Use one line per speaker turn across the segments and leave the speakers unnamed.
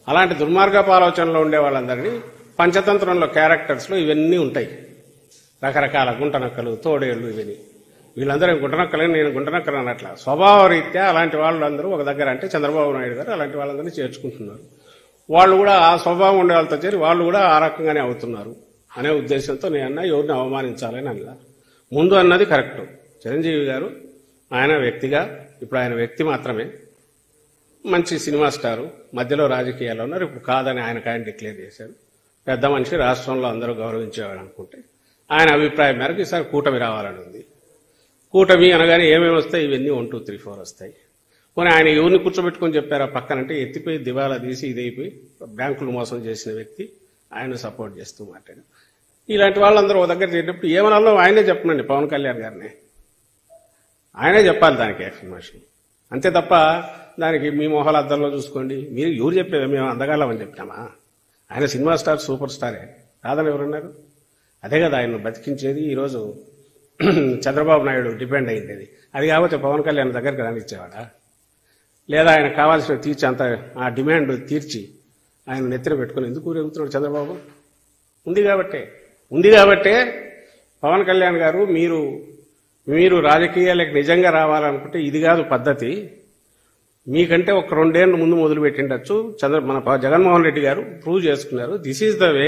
అలాంటి దుర్మార్గపు ఆలోచనలో ఉండే వాళ్ళందరినీ పంచతంత్రంలో క్యారెక్టర్స్లో ఇవన్నీ ఉంటాయి రకరకాల గుంటనక్కలు తోడేళ్ళు ఇవన్నీ వీళ్ళందరూ గుంటనక్కలని నేను గుంటనక్కలు అన్నట్ల స్వభావ రీత్యా అలాంటి వాళ్ళందరూ ఒక దగ్గర అంటే చంద్రబాబు నాయుడు గారు అలాంటి వాళ్ళందరినీ చేర్చుకుంటున్నారు వాళ్ళు కూడా ఆ స్వభావం ఉండే వాళ్ళతో చేరి వాళ్ళు కూడా ఆ రకంగానే అవుతున్నారు అనే ఉద్దేశంతో నేను అన్నా ఎవరిని అవమానించాలని అన్నా ముందు అన్నది కరెక్ట్ చిరంజీవి గారు ఆయన వ్యక్తిగా ఇప్పుడు ఆయన వ్యక్తి మాత్రమే మంచి సినిమా స్టారు మధ్యలో రాజకీయాల్లో ఉన్నారు ఇప్పుడు కాదని ఆయనకు ఆయన డిక్లేర్ చేశారు పెద్ద మనిషి రాష్ట్రంలో అందరూ గౌరవించేవాడు అనుకుంటే ఆయన అభిప్రాయం మేరకు ఈసారి కూటమి రావాలని ఉంది కూటమి అనగానే ఏమేమి వస్తాయి ఇవన్నీ వన్ టూ త్రీ ఫోర్ వస్తాయి పోనీ ఆయన ఎవరిని కూర్చోబెట్టుకొని చెప్పారా పక్కనంటే ఎత్తిపోయి దివాలా తీసి ఇదైపోయి బ్యాంకులు మోసం చేసిన వ్యక్తి ఆయన సపోర్ట్ చేస్తూ మాట్లాడారు ఇలాంటి వాళ్ళందరూ ఒక దగ్గర చేరినప్పుడు ఏమనాలో ఆయనే చెప్పనండి పవన్ కళ్యాణ్ గారిని ఆయనే చెప్పాలి దానికి ఎక్స్ప్లెనేషన్ అంతే తప్ప దానికి మీ మొహాల అద్దంలో చూసుకోండి మీరు ఎవరు చెప్పేది మేము అందగాళ్ళమని చెప్పినామా ఆయన సినిమా స్టార్ సూపర్ స్టారే కాదని ఎవరున్నారు అదే కదా ఆయన బతికించేది ఈరోజు చంద్రబాబు నాయుడు డిపెండ్ అయ్యింది అది కాకపోతే పవన్ కళ్యాణ్ దగ్గరికి రానిచ్చేవాడా లేదా ఆయన కావాల్సిన తీర్చి అంత ఆ డిమాండ్ తీర్చి ఆయన నెత్తిన పెట్టుకుని ఎందుకు ఊరేగుతున్నాడు చంద్రబాబు ఉంది కాబట్టే ఉంది కాబట్టే పవన్ కళ్యాణ్ గారు మీరు మీరు రాజకీయాలకు నిజంగా రావాలనుకుంటే ఇది కాదు పద్ధతి మీకంటే ఒక రెండేళ్ళు ముందు మొదలు పెట్టిండొచ్చు చంద్ర మన ప- జగన్మోహన్ రెడ్డి గారు ప్రూవ్ చేసుకున్నారు దిస్ ఈజ్ ద వే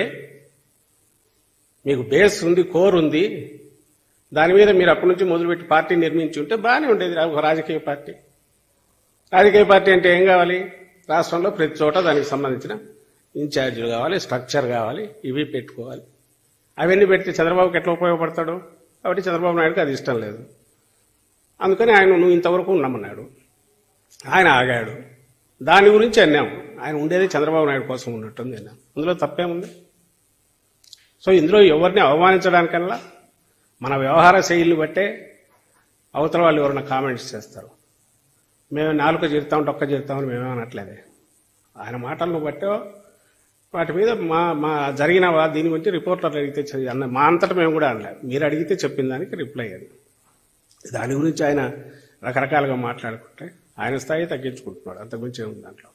మీకు బేస్ ఉంది కోర్ ఉంది దాని మీద మీరు అప్పటి నుంచి మొదలుపెట్టి పార్టీ నిర్మించి ఉంటే బాగానే ఉండేది ఒక రాజకీయ పార్టీ రాజకీయ పార్టీ అంటే ఏం కావాలి రాష్ట్రంలో ప్రతి చోట దానికి సంబంధించిన ఇన్ఛార్జీలు కావాలి స్ట్రక్చర్ కావాలి ఇవి పెట్టుకోవాలి అవన్నీ పెడితే చంద్రబాబుకి ఎట్లా ఉపయోగపడతాడు కాబట్టి చంద్రబాబు నాయుడుకి అది ఇష్టం లేదు అందుకని ఆయన నువ్వు ఇంతవరకు ఉన్నామన్నాడు ఆయన ఆగాడు దాని గురించి అన్నాము ఆయన ఉండేది చంద్రబాబు నాయుడు కోసం ఉన్నట్టుంది అన్నాం అందులో తప్పేముంది సో ఇందులో ఎవరిని అవమానించడానికల్లా మన వ్యవహార శైలిని బట్టే అవతల వాళ్ళు ఎవరైనా కామెంట్స్ చేస్తారు మేము నాలుక జీరుతాం ఒక్క జీరుతామని మేమే అనట్లేదే ఆయన మాటలను బట్టో వాటి మీద మా మా జరిగిన వా- దీని గురించి రిపోర్టర్లు అడిగితే చె- అన్న మా అంతటా మేము కూడా అనలేదు మీరు అడిగితే చెప్పిన దానికి రిప్లై అది దాని గురించి ఆయన రకరకాలుగా మాట్లాడుకుంటే ఆయన స్థాయి తగ్గించుకుంటున్నాడు అంతకుమించి ఏముంది దాంట్లో